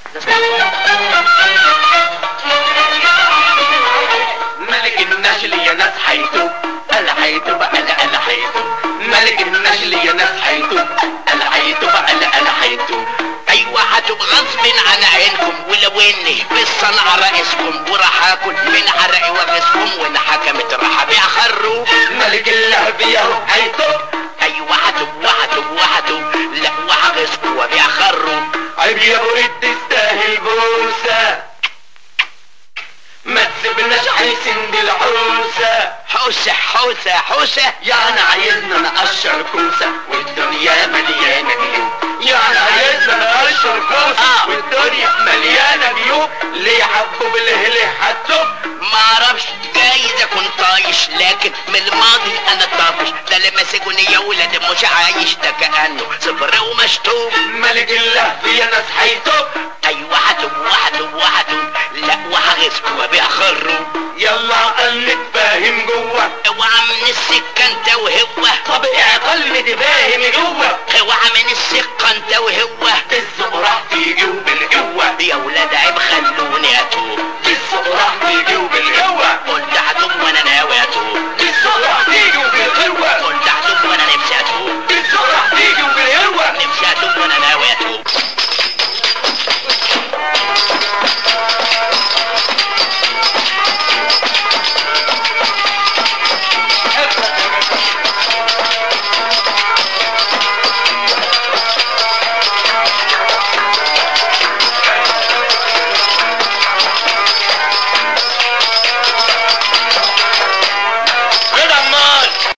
ملك النشل يا ناس حيتوب انا حيتوب انا انا حيتوب ملك النشل يا ناس حيتوب انا حيتوب انا انا حيتوب ايوه هتبقى غصب عن عينكم ولو اني بالصنعة رئيسكم وراح اكل من عرقي وغصكم وان حكمت راح ابيع خروف ملك اللهب يا حيتوب ايوه هتب وهتب وهتب لا وهغصكم وابيع خروف عيب يا بريد تستاهل بوسة ما تسيبناش حيسند العروسة حوسة حوسة حوسة يعني عايزنا نقشر كوسة والدنيا مليانة جيوب يعني عايزنا نقشر كوسة آه. والدنيا مليانة جيوب ليه حبوا بالهلي حتوب ما اعرفش جايز اكون طايش لكن من الماضي انا طافش ده لما سجني يا ولد مش عايش ده كانه صفر ومشطوب ملك اللهب يا ناس حيتوب